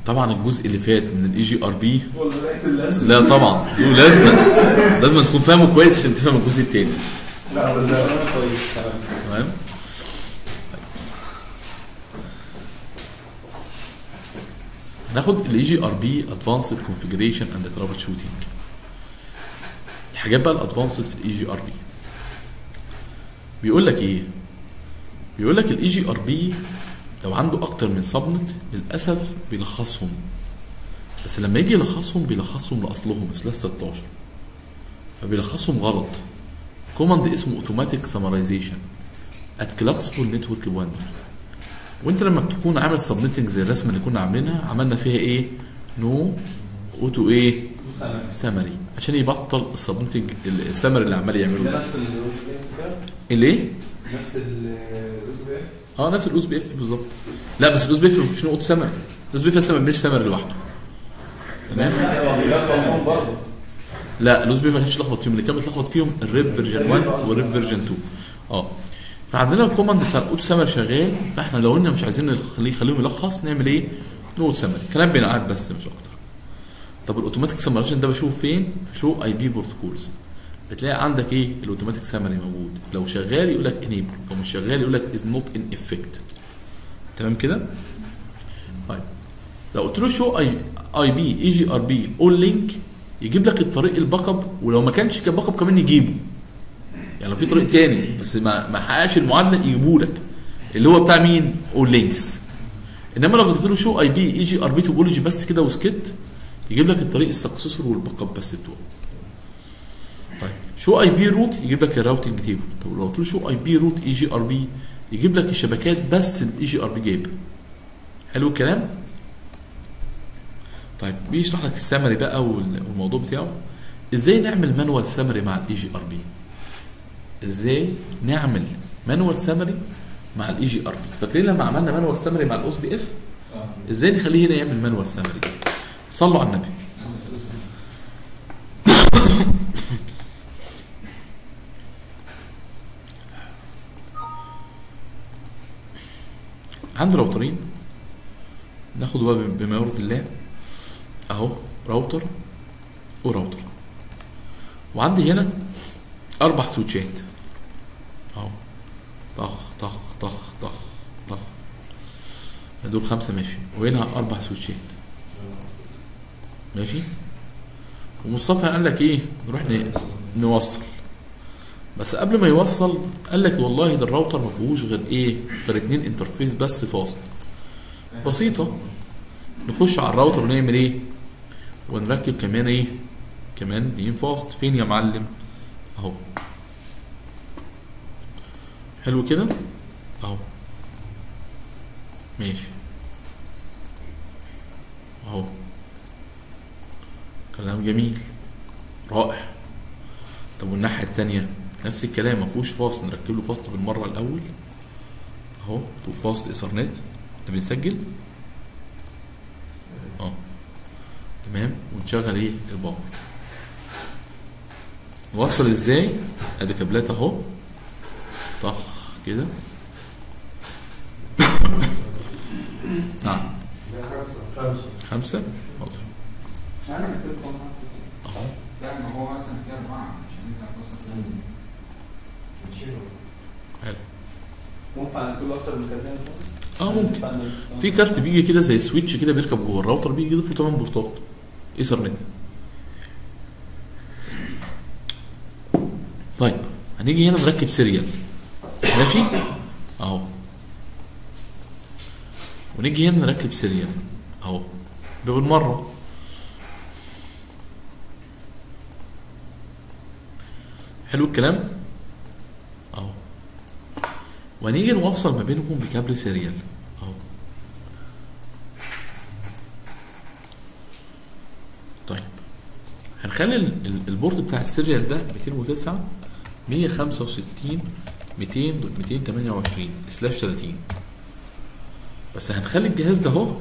طبعا الجزء اللي فات من الاي جي ار بي ولا لقيت اللازم لا طبعا له لازم لازم تكون فاهمه كويس عشان تفهم الجزء الثاني لا ولا طيب تمام تمام ناخد الاي جي ار بي ادفانسد كونفيجريشن اند ترابل شوتنج الحاجات بقى الادفانسد في الاي جي ار بي بيقول لك ايه بيقول لك الاي جي ار بي لو عنده اكتر من سبنت للاسف بيلخصهم بس لما يجي يلخصهم بيلخصهم لاصلهم سلاش 16 فبيلخصهم غلط كوماند اسمه اوتوماتيك سمرايزيشن ات كلاكسفول نتورك بوينتر وانت لما بتكون عامل سبنتنج زي الرسمه اللي كنا عاملينها عملنا فيها ايه نو اوتو ايه تمام سمري عشان يبطل السبنتنج السمري اللي عمال يعمله ده ده نفس ال الايه نفس الاوزبي اه نفس الاوز بي اف بالظبط لا بس الاوز بي اف مفيش نقطه سمري الاوز بي اف لسه ما بيعملش سمري لوحده تمام تمام برضه لا الاوز بي ما كانش لخبط فيهم اللي كان بيتلخبط فيهم الريب فيرجن 1 والريب فيرجن 2 اه فعندنا الكوماند بتاع الاوت سمري شغال فاحنا لو قلنا مش عايزين نخليه خليهم يلخص نعمل ايه؟ نوت سمري كلام بينقعد بس مش اكتر طب الاوتوماتيك سمريشن ده بشوف فين؟ في شو اي بي بروتوكولز بتلاقي عندك ايه؟ الاوتوماتيك سمري موجود لو شغال يقول لك انيبل لو مش شغال يقول لك از نوت ان افكت تمام كده؟ طيب لو قلت له شو اي اي بي اي جي ار بي اول لينك يجيب لك الطريق الباك اب ولو ما كانش كان باك اب كمان يجيبه يعني لو في طريق تاني بس ما ما حققش المعادله يجيبه لك اللي هو بتاع مين؟ اول لينكس انما لو قلت له شو اي بي اي جي ار بي توبولوجي بس كده وسكت يجيب لك الطريق السكسسور والباك اب بس بتوعه طيب شو اي بي روت يجيب لك الراوتنج تيبل طب لو قلت له شو اي بي روت اي جي ار بي يجيب لك الشبكات بس الاي جي ار بي جايبها حلو الكلام طيب بيشرح لك السمري بقى وال- والموضوع بتاعه ازاي نعمل مانوال سمري مع الاي جي ار بي ازاي نعمل مانوال سمري مع الاي جي ار بي فاكرين لما عملنا مانوال سمري مع الاوس بي اف ازاي نخليه هنا يعمل مانوال سمري صلوا على النبي عندي راوترين ناخد بقى بما يرضي الله اهو راوتر وراوتر وعندي هنا اربع سويتشات اهو طخ طخ طخ طخ طخ دول خمسه ماشي وهنا اربع سويتشات ماشي ومصطفى قال لك ايه نروح ن- نوصل بس قبل ما يوصل قال لك والله ده الراوتر ما فيهوش غير ايه غير اتنين انترفيس بس فاست بسيطه نخش على الراوتر ونعمل ايه ونركب كمان ايه كمان اتنين فاست فين يا معلم اهو حلو كده اهو ماشي اهو كلام جميل رائع طب والناحية التانية نفس الكلام مفهوش فاست نركب له فاست بالمرة الأول أهو تو فاست إيثرنت اللي بنسجل اه تمام ونشغل ايه الباور نوصل ازاي ادي كابلات اهو طخ كده نعم خمسة خمسة حاضر يعني كده اهو لا ما هو مثلا في أربعة عشان أنت هتوصل تشيله ممكن على كل اكتر من كده اه ممكن في كارت بيجي كده زي سويتش كده بيركب جوه الراوتر بيجي يضيف له 8 بورتات ايثرنت طيب هنيجي هنا نركب سيريال ماشي اهو ونيجي هنا نركب سيريال اهو ده بالمره حلو الكلام اهو وهنيجي نوصل ما بينهم بكابل سيريال اهو طيب هنخلي ال- ال- البورد بتاع السيريال ده 209 165 200 228 سلاش 30 بس هنخلي الجهاز ده اهو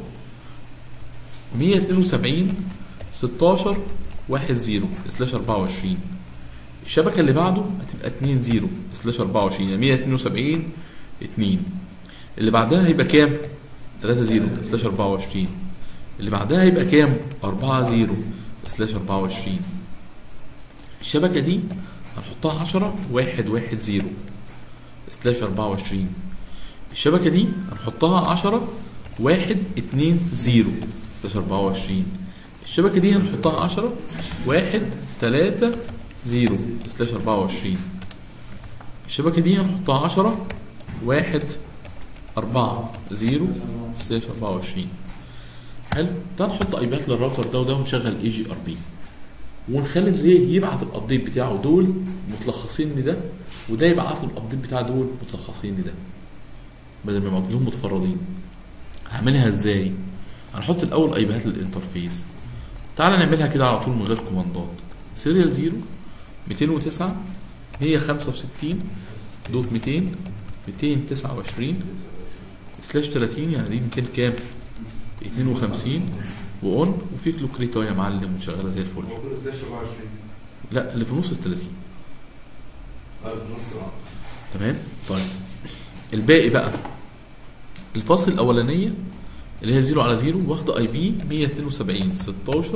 172 16 1 0 سلاش 24 الشبكه اللي بعده هتبقى 2 0 سلاش 24 يعني 172 2 اللي بعدها هيبقى كام 3 0 سلاش 24 اللي بعدها هيبقى كام 4 0 سلاش 24 الشبكه دي هنحطها 10 1 1 0 سلاش 24 الشبكه دي هنحطها 10 1 2 0 سلاش 24 الشبكه دي هنحطها 10 1 3 0 سلاش 24 الشبكه دي هنحطها 10 1 4 0 سلاش 24 حلو ده نحط ايبات للراوتر ده وده ونشغل اي جي ار بي ونخلي الري يبعت الابديت بتاعه دول متلخصين لده وده يبعت له الابديت بتاع دول متلخصين لده بدل ما يبعتوا لهم متفرضين هعملها ازاي هنحط الاول ايبات للانترفيس تعال نعملها كده على طول من غير كوماندات سيريال 0 209 165 دوت 200 229 سلاش 30 يعني دي 200 كام 52 واون وفي كلوكريتا يا معلم وشغاله زي الفل موجود سلاش 24 لا اللي في نص ال 30 طيب نص اه تمام طيب الباقي بقى الفاصل الاولانيه اللي هي 0 على 0 واخده اي بي 172 16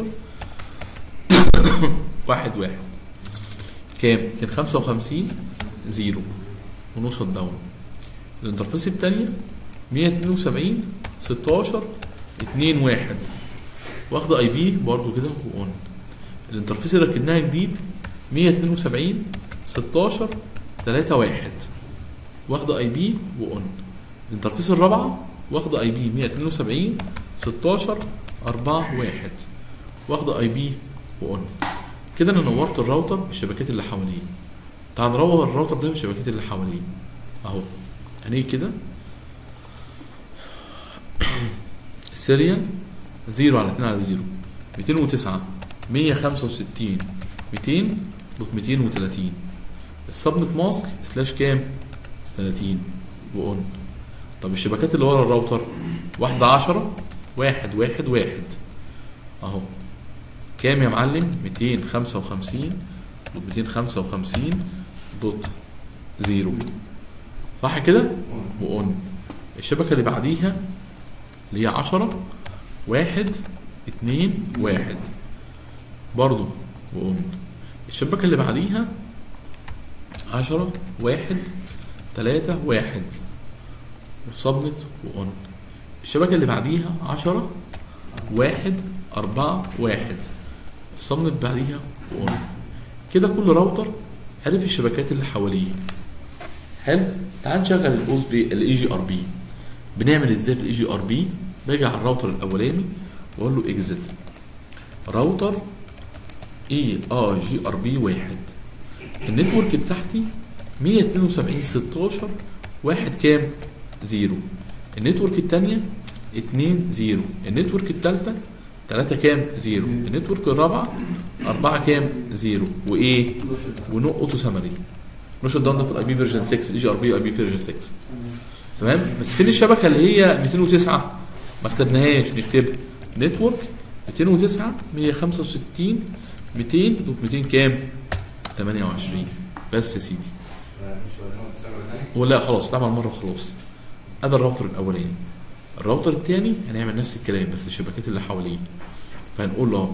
واحد واحد كام؟ 255 0 ونو شت داون الانترفيس الثانيه 172 16 2 1 واخده اي بي برضه كده واون الانترفيس اللي ركبناها جديد 172 16 3 1 واخده اي بي واون الانترفيس الرابعه واخده اي بي 172 16 4 1 واخده اي بي واون كده انا نورت الراوتر بالشبكات اللي حواليه تعال نرور الراوتر ده بالشبكات اللي حواليه اهو هنيجي كده سيريال 0 على 2 على 0 209 165 200 دوت 230 السبنت ماسك سلاش كام 30 واون طب الشبكات اللي ورا الراوتر واحدة عشرة واحد واحد واحد اهو كام يا معلم 255 دوت 255 دوت زيرو صح كده واون الشبكة اللي بعديها اللي هي عشرة واحد اتنين واحد برضو واون الشبكة اللي بعديها عشرة واحد تلاتة واحد وصبنت وأون الشبكة اللي بعديها عشرة واحد أربعة واحد الصبنت بعديها وأون كده كل راوتر عرف الشبكات اللي حواليه حلو تعال نشغل الاوز بي الاي جي ار بي بنعمل ازاي في الاي جي ار بي باجي على الراوتر الاولاني واقول له اكزit راوتر اي اي جي ار بي واحد النتورك بتاعتي 172 16 واحد كام؟ زيرو النتورك الثانية 2 زيرو النتورك الثالثة 3 كام؟ زيرو النتورك الرابعة 4 كام؟ زيرو وايه؟ ونو اوتو سمري نشر داون ده في الاي بي فيرجن 6 في الاي جي ار بي اي بي فيرجن 6 تمام بس فين الشبكه اللي هي 209 ما كتبناهاش نكتب نتورك 209 165 200 دوت 200 كام 28 بس يا سيدي ولا خلاص اتعمل مره خلاص ادي الراوتر الاولاني الراوتر الثاني هنعمل نفس الكلام بس الشبكات اللي حواليه فهنقول له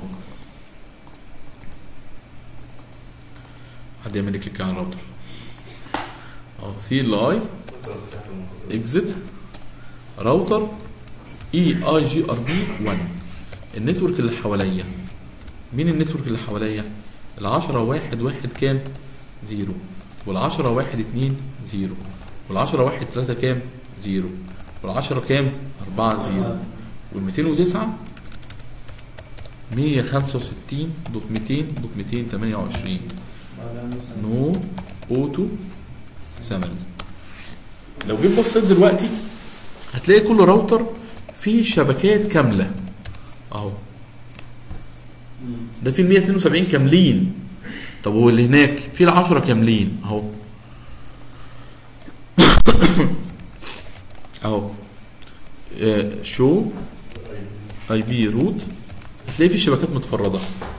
حد يعمل لي كليك على الراوتر اه سي ال اي اكزit راوتر اي اي جي ار بي 1 النتورك اللي حواليا مين النتورك اللي حواليا العشرة واحد واحد كام زيرو والعشرة واحد اتنين زيرو والعشرة واحد تلاتة كام زيرو والعشرة كام أربعة زيرو والميتين وتسعة مية خمسة وستين دوت ميتين دوت ميتين تمانية وعشرين نو اوتو سمري لو جيت بصيت دلوقتي هتلاقي كل راوتر فيه شبكات كاملة اهو ده فيه ال 172 كاملين طب واللي هناك فيه ال 10 كاملين اهو اهو آه، شو اي بي روت هتلاقي فيه شبكات متفرده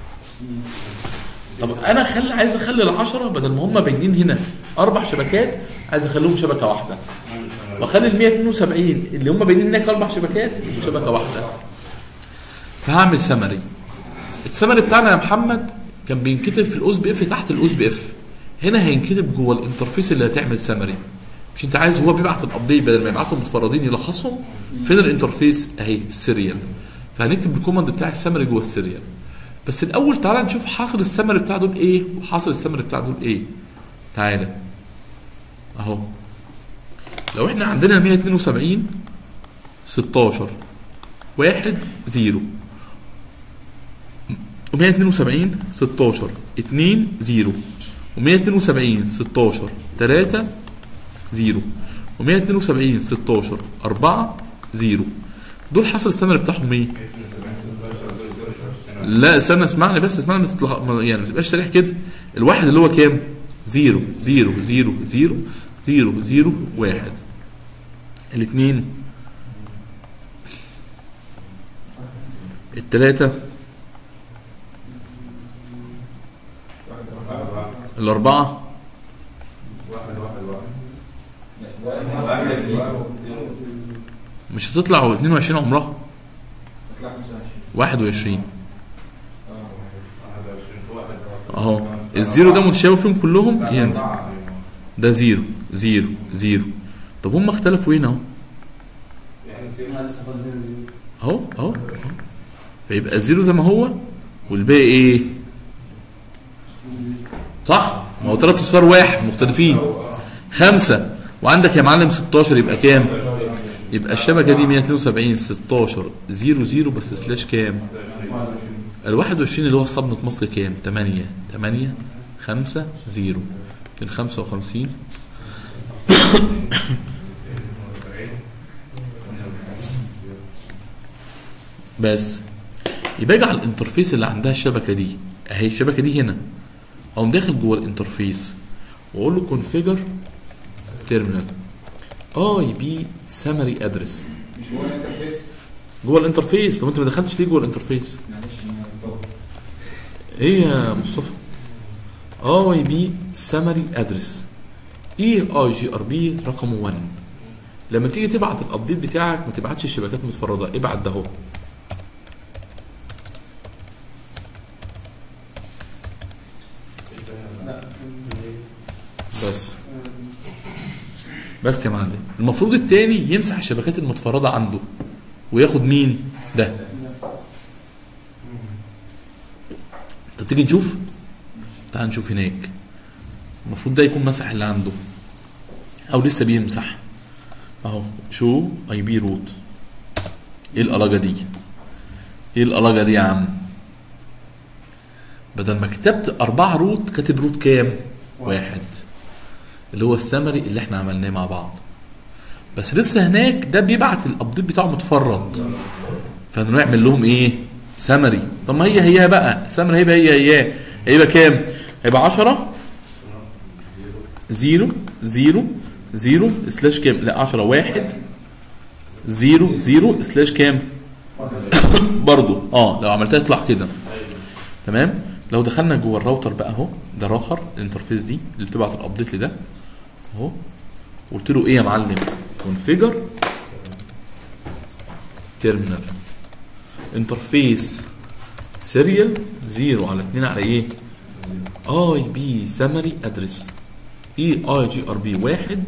طب انا خلي عايز اخلي العشرة بدل ما هم باينين هنا اربع شبكات عايز اخليهم شبكه واحده واخلي ال 172 اللي هم باينين هناك اربع شبكات يبقوا شبكه واحده فهعمل سمري السمري بتاعنا يا محمد كان بينكتب في الاوس بي اف تحت الاوس بي اف هنا هينكتب جوه الانترفيس اللي هتعمل سمري مش انت عايز هو بيبعت الابديت بدل ما يبعتهم متفردين يلخصهم فين الانترفيس اهي السيريال فهنكتب الكوماند بتاع السمري جوه السيريال بس الاول تعالى نشوف حاصل السمري بتاع دول ايه وحاصل السمري بتاع دول ايه تعالى اهو لو احنا عندنا 172 16 واحد زيرو و 172 16 2 0 و 172 16 3 0 و 172 16 4 0 دول حصل السمري بتاعهم ايه؟ لا استنى اسمعني بس اسمعني ما تتلخ... ما- يعني ما تبقاش سريع كده الواحد اللي هو كام؟ 0 0 0 0 0 0 1 الاثنين الثلاثة الأربعة مش هتطلع 22 عمرها هتطلع 25 21 اهو الزيرو ده متشابه فيهم كلهم ينزل ده زيرو زيرو زيرو طب هم اختلفوا هنا اهو اهو اهو فيبقى الزيرو زي ما هو والباقي ايه صح ما هو ثلاث اصفار واحد مختلفين خمسة وعندك يا معلم 16 يبقى كام يبقى الشبكة دي 172 16 0 0 بس سلاش كام ال 21 اللي هو صبنة مصر كام 8 8 5 0 255 بس يبقى اجي على الانترفيس اللي عندها الشبكه دي اهي الشبكه دي هنا اقوم داخل جوه الانترفيس واقول له كونفيجر تيرمينال اي بي سمري ادرس مش هو الانترفيس جوه الانترفيس طب انت ما دخلتش ليه جوه الانترفيس معلش انا بطول. ايه يا مصطفى اي بي سمري ادرس اي اي جي ار بي رقم 1 لما تيجي تبعت الابديت بتاعك ما تبعتش الشبكات متفرده ابعت ده اهو بس بس يا معلم المفروض التاني يمسح الشبكات المتفرده عنده وياخد مين ده طب تيجي نشوف تعال نشوف هناك المفروض ده يكون مسح اللي عنده او لسه بيمسح اهو شو اي بي روت ايه القلاجه دي ايه القلاجه دي يا عم بدل ما كتبت أربعة روت كاتب روت كام؟ واحد اللي هو السمري اللي احنا عملناه مع بعض بس لسه هناك ده بيبعت الابديت بتاعه متفرد فنعمل لهم ايه؟ سمري طب ما هي هي بقى سمري هيبقى هي هي هيبقى كام؟ هيبقى 10 0 0 0 سلاش كام؟ لا 10 1 0 0 سلاش كام؟ برضو اه لو عملتها يطلع كده تمام لو دخلنا جوه الراوتر بقى اهو ده راخر الانترفيس دي اللي بتبعت الابديت لده اهو قلت له ايه يا معلم كونفيجر تيرمينال انترفيس سيريال 0 على 2 على ايه اي بي سمري ادرس اي اي جي ار بي 1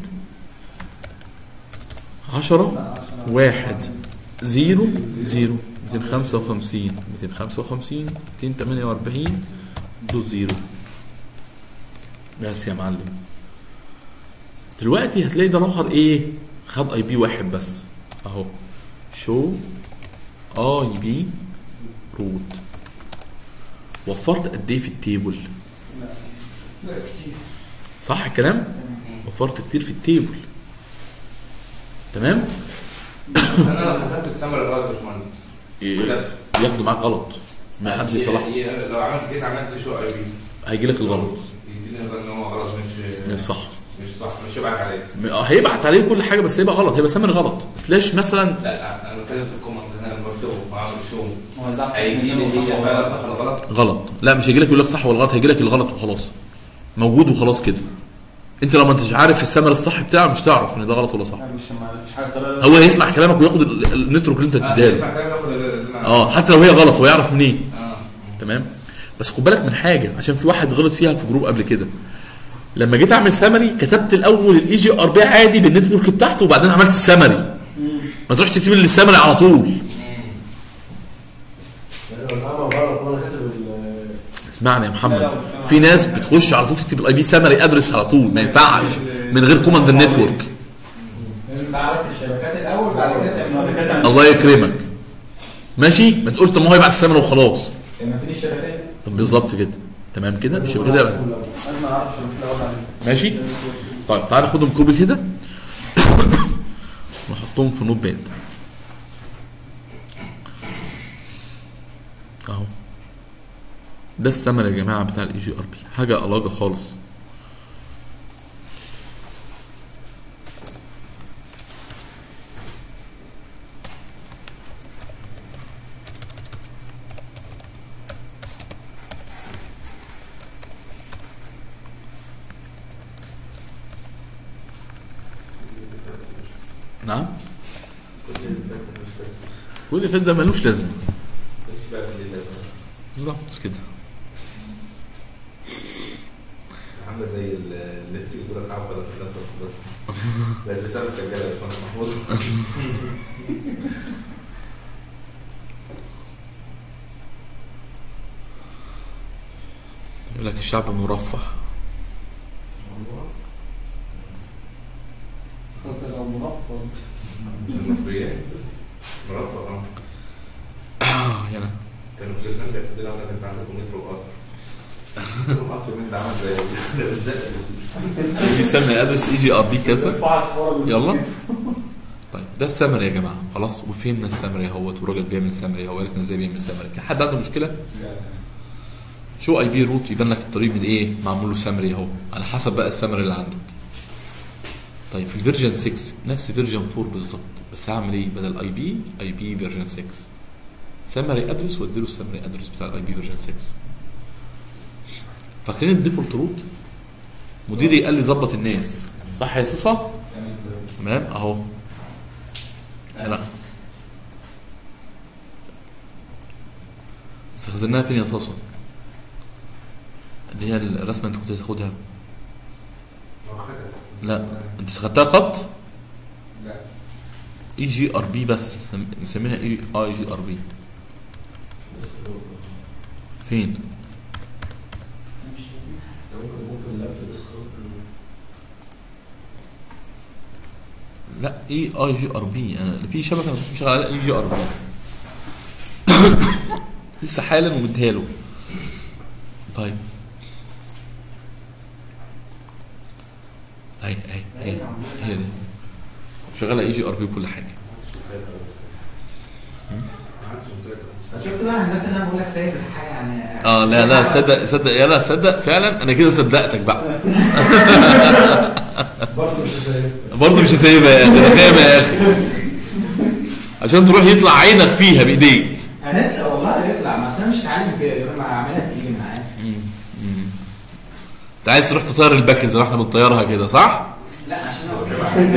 10 1 0 0 255 255 248 دوت زيرو بس يا معلم دلوقتي هتلاقي ده راخر ايه خد اي بي واحد بس اهو شو اي بي روت وفرت قد ايه في التيبل صح الكلام وفرت كتير في التيبل تمام انا لو حسبت السمر الراس يا باشمهندس إيه، ياخدوا معاك غلط ما حدش يصلح هي- هي- لو عملت كده عملت شو اي بي هيجي لك الغلط يديني نظر ان هو غلط مش مش صح مش صح مش يبعت عليه م- هيبعت عليه كل حاجه بس هيبقى غلط هيبقى سامر غلط سلاش مثلا لا لا انا بتكلم في الكومنت انا لما بكتبه وعامل شو هو صح هيجي لي هي فعلا صح ولا غلط غلط لا مش هيجي لك يقول لك صح ولا غلط هيجي لك الغلط وخلاص موجود وخلاص كده انت لو ما انتش عارف السمر الصح بتاعه مش تعرف ان ده غلط ولا صح مش ما فيش حاجه طريقه هو هيسمع كلامك وياخد ال- النتورك اللي انت آه، بتديها له اسمع كلام ياخد ال- اه حتى لو هي غلط هو يعرف منين اه تمام بس خد بالك من حاجه عشان في واحد غلط فيها في جروب قبل كده لما جيت اعمل سمري كتبت الاول الاي جي ار بي عادي بالنتورك بتاعته وبعدين عملت السمري ما تروحش تكتب لي السمري على طول يعني لو اتعمل غلط وانا كاتب ال- اسمعني يا محمد في ناس بتخش على طول تكتب الاي بي سمري ادرس على طول ما ينفعش من غير كوماند النتورك لازم تعرف الشبكات الاول بعد كده تعمل الله يكرمك ماشي ما تقول طب ما هو يبعت السمري وخلاص لما فين الشبكات طب بالظبط كده تمام كده مش كده لازم ما اعرفش انا كده عليه ماشي طيب تعال ناخدهم كوبي كده نحطهم في نوت باد اهو ده الثمن يا جماعه بتاع الاي جي ار بي حاجه الاجه خالص نعم كل اللي فات ده ملوش لازمه مش بقى اللي لازم بالظبط كده عامله زي ال- اللي بتيجي تقول لك عارفه ولا لا بس بقت رساله شغاله يا باشمهندس محفوظ يقول لك الشعب مرفه بس لو منفض مش المصريين مرفق اه اه يلا كانوا في الناس بيحسدوا لنا كانت عندكم مترو قطر مترو قطر من ده عامل زي ده بالذات بيسمي ادرس اي جي ار بي كذا ارفع الفار يلا طيب ده السمري يا جماعه خلاص وفهمنا السمري اهوت والراجل بيعمل سمري اهو عرفنا ازاي بيعمل سمري حد عنده مشكله شو اي بي روت يبان لك الطريق من ايه معمول له سمري اهو على حسب بقى السمري اللي عندك طيب في الفيرجن 6 نفس فيرجن 4 بالظبط بس هعمل ايه بدل اي بي اي بي فيرجن 6 سمري ادرس واديله السمري ادرس بتاع الاي بي فيرجن 6 فاكرين الديفولت روت مديري قال لي ظبط الناس صح يا صيصه تمام اهو لا بس خزناها فين يا صاصه اللي هي الرسمه انت كنت هتاخدها لا انت خدتها خط لا اي جي ار بي بس مسمينها اي اي جي ار بي فين ممكن يكون في اللف بس لا اي اي جي ار بي انا في شبكه انا كنت شغال عليها اي جي ار بي لسه حالا ومديها له طيب اي اي اي هي دي شغاله اي جي ار بي وكل حاجه شفت بقى الناس اللي انا بقول لك سايب الحاجه يعني اه لا لا صدق صدق يا لا صدق فعلا انا كده صدقتك بقى برضه مش زي برضه مش هسيبها يا اخي انا خايف يا اخي عشان تروح يطلع عينك فيها بايديك هنطلع والله هنطلع ما أصل انا مش هتعلم كده غير ما اعملها بايدي معاه انت عايز تروح تطير الباكن زي ما احنا بنطيرها كده صح؟ لا عشان اقول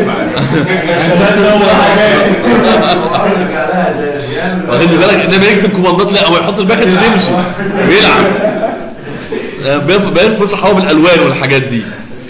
ارجع لها تاني يعمل واخد بالك انما يكتب كوماندات لا او يحط الباكت وتمشي ويلعب آه، بيرفع بيرفع بيرفع هو بالالوان والحاجات دي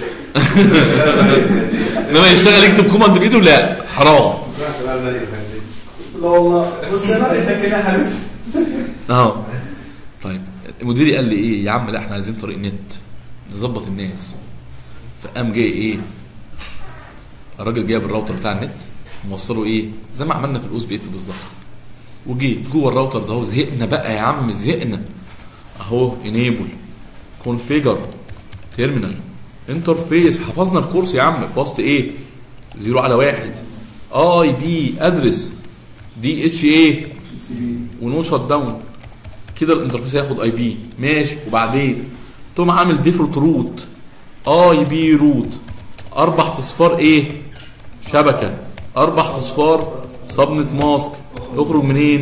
انما يشتغل يكتب كوماند بايده لا حرام لا والله بص انا انت كده يا حبيبي اهو طيب مديري قال لي ايه يا عم لا احنا عايزين طريق نت نظبط الناس فقام جاي ايه الراجل جايب الراوتر بتاع النت موصله ايه زي ما عملنا في الاوس بي اف بالظبط وجيت جوه الراوتر ده اهو زهقنا بقى يا عم زهقنا اهو انيبل كونفيجر تيرمينال انترفيس حفظنا الكورس يا عم في وسط ايه زيرو على واحد اي بي ادرس دي اتش ايه ونو شت داون كده الانترفيس هياخد اي بي ماشي وبعدين تقوم عامل ديفولت روت اي بي روت اربع تصفار ايه شبكه اربع تصفار صبنة ماسك يخرج منين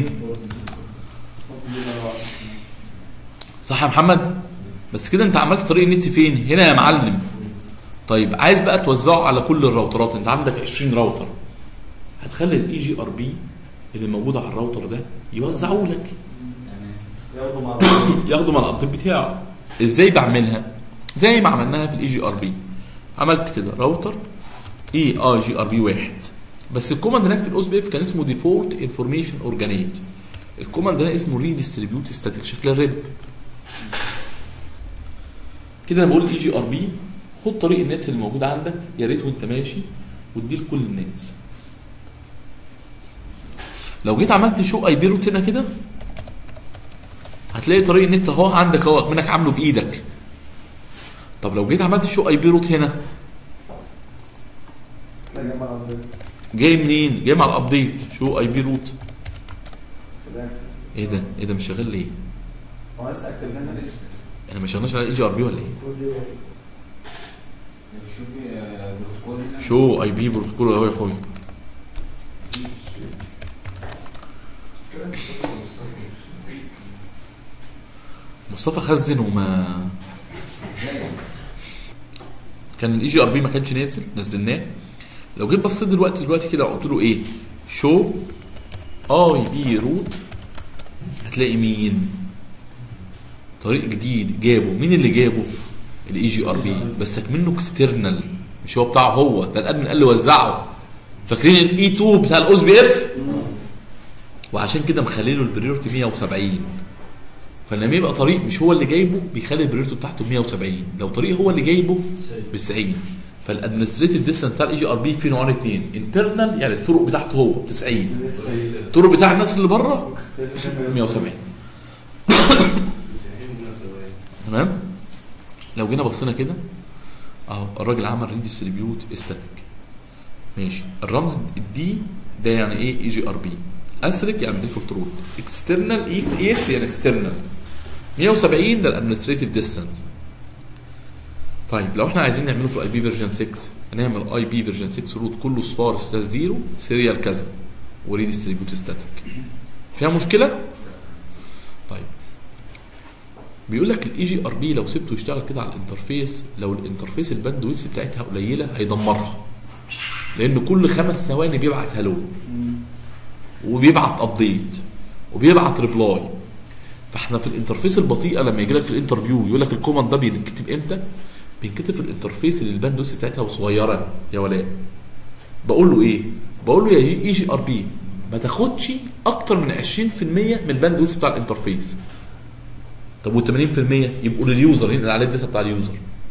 صح يا محمد بس كده انت عملت طريق النت فين هنا يا معلم طيب عايز بقى توزعه على كل الراوترات انت عندك 20 راوتر هتخلي الاي جي ار بي اللي موجود على الراوتر ده يوزعوا لك تمام ياخدوا مع بعض ياخدوا من الابديت بتاعه ازاي بعملها زي ما عملناها في الاي جي ار بي عملت كده راوتر اي اي جي ار بي واحد بس الكوماند هناك في الاوس بي اف كان اسمه ديفولت انفورميشن اورجانيت الكوماند ده اسمه ريديستريبيوت ستاتيك شكل الريب كده انا بقول اي جي ار بي خد طريق النت اللي موجود عندك يا ريت وانت ماشي واديه لكل الناس لو جيت عملت شو اي بي روت هنا كده هتلاقي طريق النت اهو عندك اهو منك عامله بايدك طب لو جيت عملت شو اي بي روت هنا ده جنب الأرض. جاي منين جاي مع الابديت شو اي بي روت في الآخر. ايه ده ايه ده مش شغال ليه هو لسه اكتب لنا لسه احنا ما شغالناش على اي جي ار بي ولا ايه المفروض يبقى شوفي آه، بروتوكول هنا شو اي بي بروتوكول اهو يا اخويا مصطفى خزن وما كان الاي جي ار بي ما كانش نازل نزلناه لو جيت بصيت دلوقتي دلوقتي كده قلت له ايه شو اي بي روت هتلاقي مين طريق جديد جابه مين اللي جابه الاي جي ار بي بس منه اكسترنال مش هو بتاعه هو ده الادمن قال له وزعه فاكرين الاي 2 بتاع الاوس بي اف وعشان كده مخليله البريورتي 170 فلما يبقى طريق مش هو اللي جايبه بيخلي البريورتي بتاعته 170 لو طريق هو اللي جايبه ب 90 فالادمنستريتيف ديستنس بتاع الاي جي ار بي في نوعين اثنين انترنال يعني الطرق بتاعته هو ب 90 الطرق بتاع الناس اللي بره 170 تمام لو جينا بصينا كده اهو الراجل عمل ريديستريبيوت استاتيك ماشي الرمز الدي ده يعني ايه اي جي ار بي اسرك يعني ديفولت روت اكسترنال اكس اكس يعني اكسترنال 170 ده الادمنستريتيف ديستانس طيب لو احنا عايزين نعمله في الاي بي فيرجن 6 هنعمل اي بي فيرجن 6 روت كله صفار سلاش زيرو سيريال كذا وريديستريبيوت ستاتيك فيها مشكله؟ طيب بيقول لك الاي جي ار بي لو سبته يشتغل كده على الانترفيس لو الانترفيس الباند ويدث بتاعتها قليله هيدمرها لان كل خمس ثواني بيبعت هلو وبيبعت ابديت وبيبعت ريبلاي فاحنا في الانترفيس البطيئه لما يجي لك في الانترفيو يقول لك الكوماند ده بيتكتب امتى بينكتب في الانترفيس اللي الباند ويدث بتاعتها صغيره يا ولاء بقول له ايه بقول له يا اي جي ار بي ما تاخدش اكتر من 20% من الباند ويدث بتاع الانترفيس طب وال 80% يبقوا لليوزر هنا على الداتا بتاع اليوزر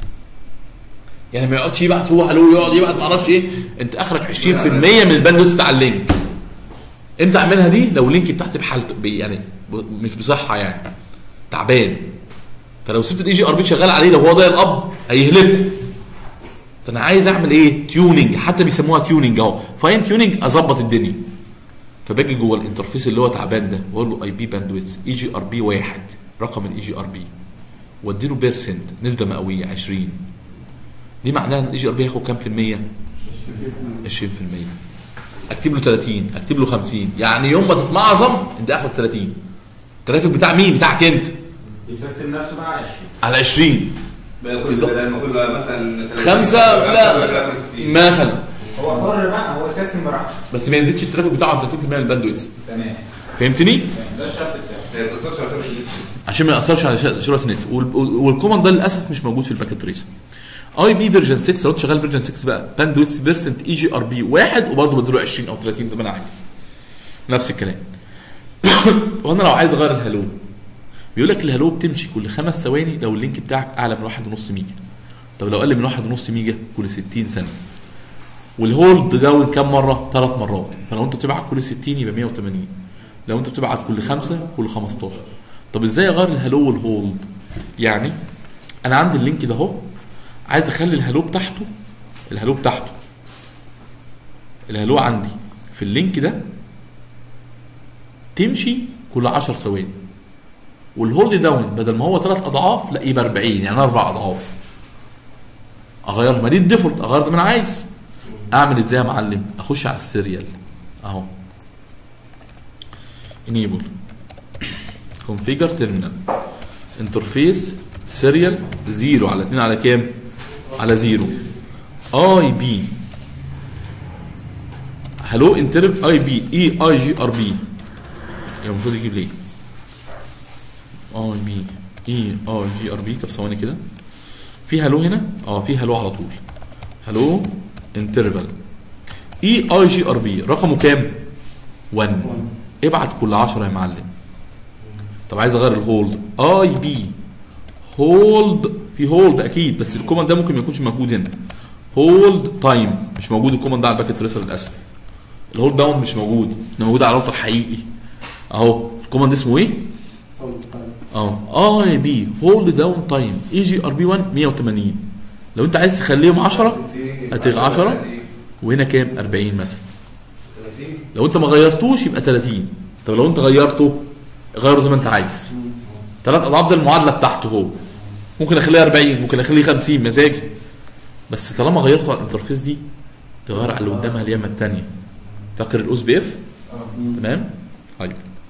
يعني ما يقعدش يبعت هو الو يقعد يبعت ما اعرفش ايه انت اخرك 20% من الباندوث بتاع اللينك امتى اعملها دي لو اللينك بتاعتي بحالته بي- يعني ب- مش بصحه يعني تعبان فلو سبت الاي جي ار بي شغال عليه لو هو ضايع الاب هيهلكه فانا عايز اعمل ايه تيوننج حتى بيسموها تيوننج اهو فاين تيوننج اظبط الدنيا فباجي جوه الانترفيس اللي هو تعبان ده واقول له اي بي باندويث اي جي ار بي واحد رقم الاي جي ار بي واديله بيرسنت نسبه مئويه 20 دي معناها ان الاي جي ار بي هياخد كام في الميه؟ 20% اكتب له 30 اكتب له 50 يعني يوم ما تتمعظم انت اخد 30 الترافيك بتاع مين؟ بتاعك انت يسيستم نفسه بقى على 20 على 20 بقى كل بالظبط. بدل ما كل مثلا خمسة لا مثلا هو حر بقى هو سيستم براحته بس ما ينزلش الترافيك بتاعه عن 30% من الباندويتس تمام فهمتني؟ تمام. ده الشرط بتاعه ما تاثرش على سيرفر عشان ما ياثرش على ش- سرعه النت وال- والكوماند ده للاسف مش موجود في الباكيت تريس اي بي فيرجن 6 لو انت شغال فيرجن 6 بقى باندويث بيرسنت اي جي ار بي واحد وبرضه بديله 20 او 30 زي ما انا عايز نفس الكلام وانا لو عايز اغير الهالو بيقول لك الهالو بتمشي كل خمس ثواني لو اللينك بتاعك اعلى من 1.5 ميجا طب لو اقل من 1.5 ميجا كل 60 ثانيه والهولد داون كام مره؟ ثلاث مرات فلو انت بتبعت كل 60 يبقى 180 لو انت بتبعت كل خمسه كل 15 طب ازاي اغير الهالو والهولد؟ يعني انا عندي اللينك ده اهو عايز اخلي الهالو بتاعته الهالو بتاعته الهالو عندي في اللينك ده تمشي كل 10 ثواني والهولد داون بدل ما هو ثلاث اضعاف لا يبقى 40 يعني اربع اضعاف اغير ما دي الديفولت اغير زي ما انا عايز اعمل ازاي يا معلم اخش على السيريال اهو انيبل كونفيجر تيرمينال انترفيس سيريال زيرو على 2 على كام على زيرو اي بي هلو انترب اي بي اي اي جي ار بي المفروض يجيب ليه اي بي اي اي جي ار بي طب ثواني كده في هلو هنا اه في هلو على طول هلو انترفال اي اي جي ار بي رقمه كام 1 ابعت كل 10 يا معلم طب عايز اغير الهولد اي بي هولد في هولد اكيد بس الكوماند ده ممكن ما يكونش موجود هنا هولد تايم مش موجود الكوماند ده على الباكيت تريسر للاسف الهولد داون مش موجود ده موجود على الراوتر حقيقي اهو الكوماند اسمه ايه اه اي بي هولد داون تايم اي جي ار بي 1 180 لو انت عايز تخليهم 10 هتبقى 10 وهنا كام 40 مثلا لو انت ما غيرتوش يبقى 30 طب لو انت غيرته غيره زي ما انت عايز ثلاث اضعاف ده المعادله بتاعته هو ممكن اخليها 40 ممكن اخليه 50 مزاجي بس طالما غيرته على الانترفيس دي تغير على اللي قدامها اليمه الثانيه فاكر الاوس بي اف تمام طيب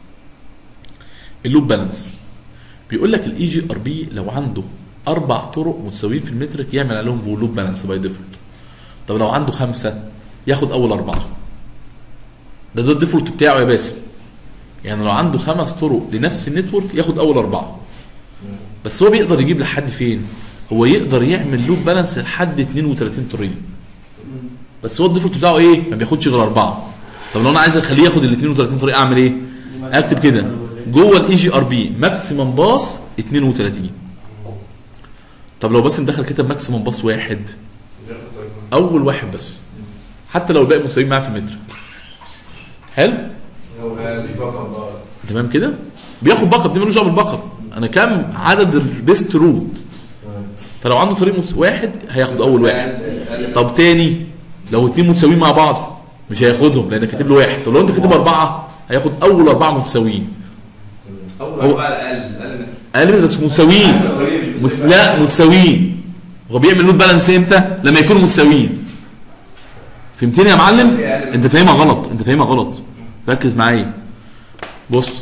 اللوب بالانس بيقول لك الاي جي ار بي لو عنده اربع طرق متساويين في المترك يعمل عليهم لوب بالانس باي ديفولت طب لو عنده خمسه ياخد اول اربعه ده ده الديفولت بتاعه يا باسم يعني لو عنده خمس طرق لنفس النتورك ياخد اول اربعه بس هو بيقدر يجيب لحد فين هو يقدر يعمل لوب بالانس لحد 32 طريق بس هو الديفولت بتاعه ايه ما بياخدش غير اربعه طب لو انا عايز اخليه ياخد ال 32 طريق اعمل ايه اكتب كده جوه الاي جي ار بي ماكسيمم باص 32 طب لو بس مدخل كتب ماكسيمم باص واحد اول واحد بس حتى لو الباقي مساويين معاه في المتر حلو تمام كده بياخد باك اب دي ملوش دعوه بالباك اب انا كام عدد البيست روت فلو عنده طريق متس... واحد هياخد اول واحد طب تاني لو اتنين متساويين مع بعض مش هياخدهم لان كاتب له واحد طب لو انت كاتب اربعه هياخد اول اربعه متساويين اول هو- اربعه اقل اقل اقل من بس متساويين مس... لا متساويين هو بيعمل لود بالانس امتى لما يكونوا متساويين فهمتني يا معلم انت فاهمها غلط انت فاهمها غلط ركز معايا بص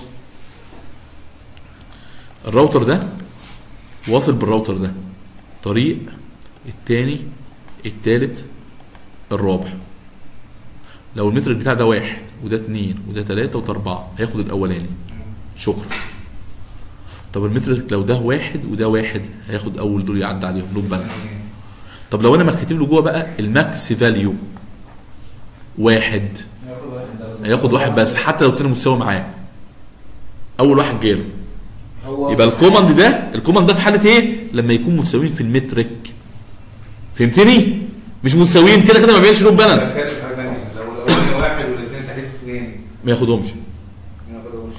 الراوتر ده واصل بالراوتر ده طريق التاني التالت الرابع لو المتر بتاع ده واحد وده اتنين وده تلاتة وده اربعة هياخد الاولاني شكرا طب المتر لو ده واحد وده واحد هياخد اول دول يعدي عليهم لوب بالانس طب لو انا ما كاتب له جوه بقى الماكس فاليو واحد ياخد واحد ده هياخد واحد بس حتى لو التاني متساوي معاه اول واحد جاله هو يبقى الكوماند ده الكوماند ده في حاله ايه لما يكون متساويين في المترك فهمتني مش متساويين كده كده ما بيعملش لوب بالانس حاجه ثانيه لو لو انت واحد والاثنين تحت اثنين ما ياخدهمش ما ياخدوش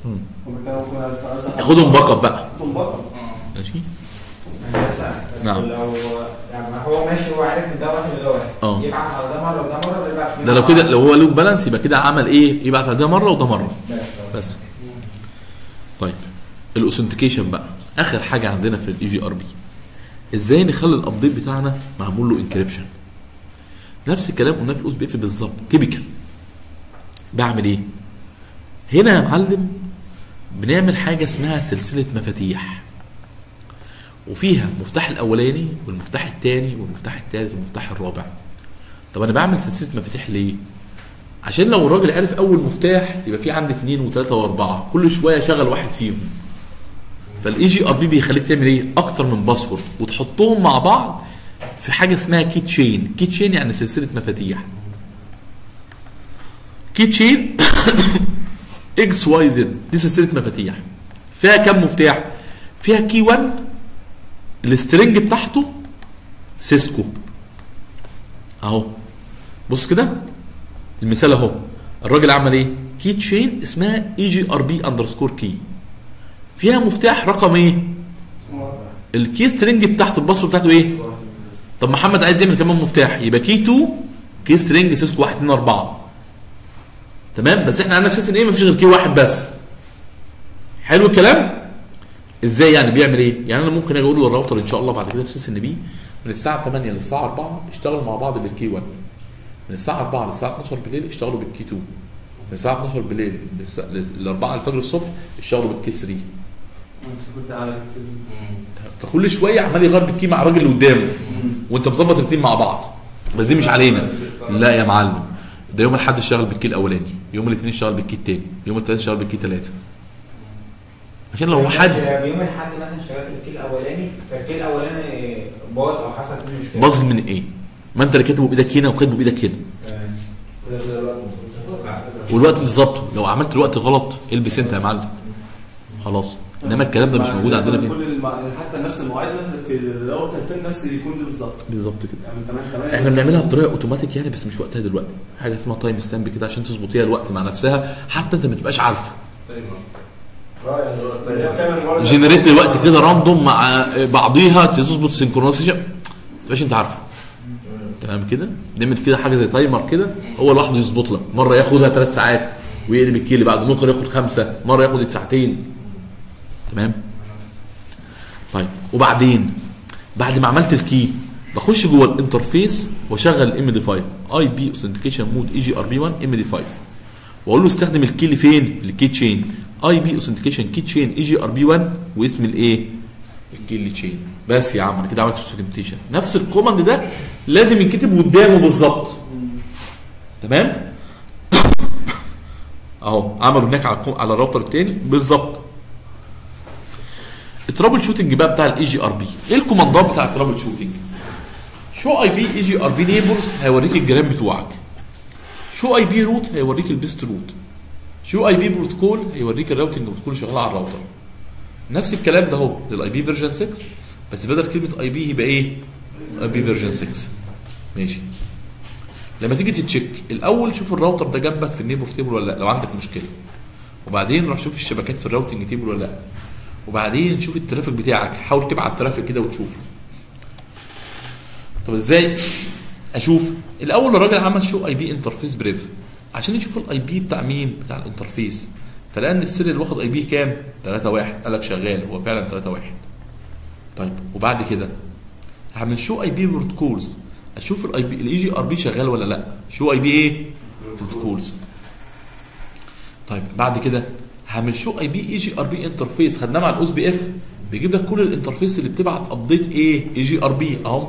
ياخدهم باك اب بقى ياخدهم باك اب ماشي يعني بس- نعم. لو يعني هو ماشي هو عارف ان ده واحد وده واحد اه. يبعت على ده مره وده مره ولا يبعت ده لو كده لو هو لوب بالانس يبقى كده عمل ايه يبعت على ده مره وده مره بس طيب الاوثنتيكيشن بقى اخر حاجه عندنا في الاي جي ار بي ازاي نخلي الابديت بتاعنا معمول له انكريبشن نفس الكلام قلناه في الاوس بي اف بالظبط تيبيكال بعمل ايه هنا يا معلم بنعمل حاجه اسمها سلسله مفاتيح وفيها المفتاح الاولاني والمفتاح الثاني والمفتاح الثالث والمفتاح الرابع طب انا بعمل سلسله مفاتيح ليه عشان لو الراجل عرف اول مفتاح يبقى في عندي اثنين وثلاثه واربعه كل شويه شغل واحد فيهم فالاي جي ار بي بيخليك تعمل ايه اكتر من باسورد وتحطهم مع بعض في حاجه اسمها كي تشين كي تشين يعني سلسله مفاتيح كي تشين اكس واي زد دي سلسله مفاتيح فيها كم مفتاح فيها كي 1 السترنج بتاعته سيسكو اهو بص كده المثال اهو الراجل عمل ايه كي تشين اسمها اي جي ار بي اندرسكور كي فيها مفتاح رقم ايه الكي سترينج بتاعته الباسورد بتاعته ايه طب محمد عايز يعمل كمان مفتاح يبقى كي 2 كي سترينج سيسكو 1 2 4 تمام بس احنا عندنا في سيستم ايه مفيش غير كي واحد بس حلو الكلام ازاي يعني بيعمل ايه يعني انا ممكن اجي اقول للراوتر ان شاء الله بعد كده في سيستم بي من الساعه 8 للساعه 4 اشتغلوا مع بعض بالكي 1 من الساعه 4 للساعه 12 بالليل اشتغلوا بالكي 2 من الساعه 12 بالليل للساعة- ل 4 الفجر الصبح اشتغلوا بالكي 3 فكل شويه عمال يغير بالكي مع الراجل اللي قدامه وانت مظبط الاثنين مع بعض بس دي مش علينا لا يا معلم ده يوم الاحد اشتغل بالكي الاولاني يوم الاثنين اشتغل بالكي الثاني يوم الثلاث اشتغل بالكي ثلاثه عشان لو حد يوم الاحد مثلا اشتغلت الكيل الاولاني فالكيل الاولاني باظ او حصل فيه مشكله باظ من ايه ما انت اللي كاتبه بايدك هنا وكاتبه بايدك هنا آه. كده كده الوقت مظبوط. والوقت بالظبط لو عملت الوقت غلط البس انت يا معلم خلاص انما الكلام ده مش مع موجود الناس عندنا كل فين الم... حتى نفس المواعيد مثلا في الاول كان نفس يكون بالظبط بالظبط كده يعني تمام تمام احنا بنعملها بطريقه اوتوماتيك يعني بس مش وقتها دلوقتي حاجه اسمها تايم ستامب كده عشان تظبطيها الوقت مع نفسها حتى انت ما تبقاش عارفه اه يعني هي بتعمل برضه- جنريت الوقت كده راندوم مع بعضيها تظبط سنكرونايزيشن ما تبقاش انت عارفه تمام كده نعمل كده حاجه زي تايمر كده هو لوحده يظبط لك مره ياخدها ثلاث ساعات ويقلب الكيل بعد ممكن ياخد خمسه مره ياخد ساعتين تمام طيب وبعدين بعد ما عملت الكي بخش جوه الانترفيس واشغل ام دي 5 اي بي اوثنتيكيشن مود اي جي ار بي 1 ام دي 5 واقول له استخدم الكي اللي فين في الكي تشين اي بي اوثنتيكيشن كي تشين اي جي ار بي 1 واسم الايه الكي اللي تشين بس يا عم انا كده عملت اوثنتيكيشن نفس الكوماند ده لازم ينكتب قدامه بالظبط تمام اهو عملوا هناك على الكو- على الراوتر التاني بالظبط الترابل شوتنج بقى بتاع الاي جي ار بي ايه الكوماندات بتاع الترابل شوتنج شو اي بي اي جي ار بي نيبرز هيوريك الجيران بتوعك شو اي بي روت هيوريك البيست روت شو اي بي بروتوكول هيوريك الراوتنج بروتوكول شغال على الراوتر نفس الكلام ده اهو للاي بي فيرجن 6 بس بدل كلمه اي بي يبقى ايه اي بي فيرجن 6 ماشي لما تيجي تتشيك الاول شوف الراوتر ده جنبك في النيبر تيبل ولا لا لو عندك مشكله وبعدين روح شوف الشبكات في الراوتنج تيبل ولا لا وبعدين شوف الترافيك بتاعك حاول تبعت ترافيك كده وتشوفه طب ازاي اشوف الاول الراجل عمل شو اي بي انترفيس بريف عشان يشوف الاي بي بتاع مين بتاع الانترفيس فلقى ان السر اللي واخد اي بي كام 3 1 قال لك شغال هو فعلا 3 1 طيب وبعد كده هعمل شو اي بي بروتوكولز اشوف الاي بي الاي جي ار بي شغال ولا لا شو اي بي ايه بروتوكولز طيب بعد كده هعمل شو اي بي اي جي ار بي انترفيس خدناه مع الاوس بي اف بيجيب لك كل الانترفيس اللي بتبعت ابديت ايه اي جي ار بي اهو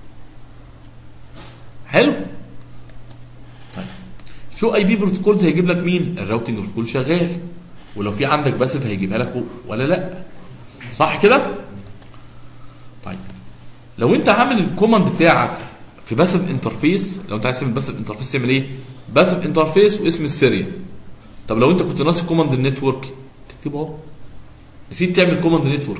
حلو طيب شو اي بي بروتوكولز هيجيب لك مين الراوتنج بروتوكول شغال ولو في عندك باسف هيجيبها لك ولا لا صح كده طيب لو انت عامل الكوماند بتاعك في باسف انترفيس لو انت عايز تعمل باسف انترفيس تعمل ايه باسف انترفيس واسم السيريال طب لو انت كنت ناسي كوماند النتورك تكتبه اهو نسيت تعمل كوماند نتورك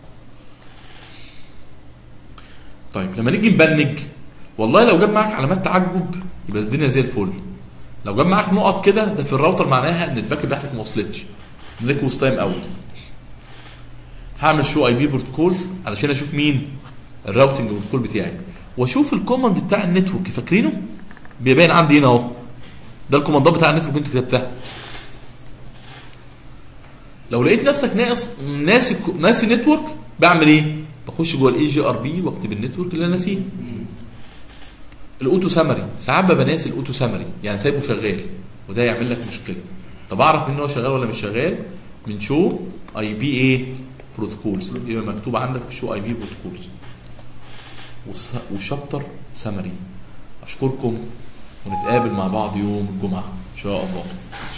طيب لما نيجي نبنج والله لو جاب معاك علامات تعجب يبقى الدنيا زي الفل لو جاب معاك نقط كده ده في الراوتر معناها ان الباك بتاعتك ما وصلتش ريكوست تايم اوت هعمل شو اي بي بروتوكولز علشان اشوف مين الراوتنج بروتوكول بتاعي واشوف الكوماند بتاع النتورك فاكرينه بيبان عندي هنا اهو ده الكوماندات بتاع النتورك انت كتبتها لو لقيت نفسك ناقص ناسي ناسي نتورك بعمل ايه بخش جوه الاي جي ار بي واكتب النتورك اللي انا ناسيه الاوتو سامري ساعات ببقى ناسي الاوتو سامري يعني سايبه شغال وده يعمل لك مشكله طب اعرف ان هو شغال ولا مش شغال من شو اي بي ايه بروتوكولز يبقى مكتوب عندك في شو اي بي بروتوكولز والشابتر سامري اشكركم ونتقابل مع بعض يوم الجمعه ان شاء الله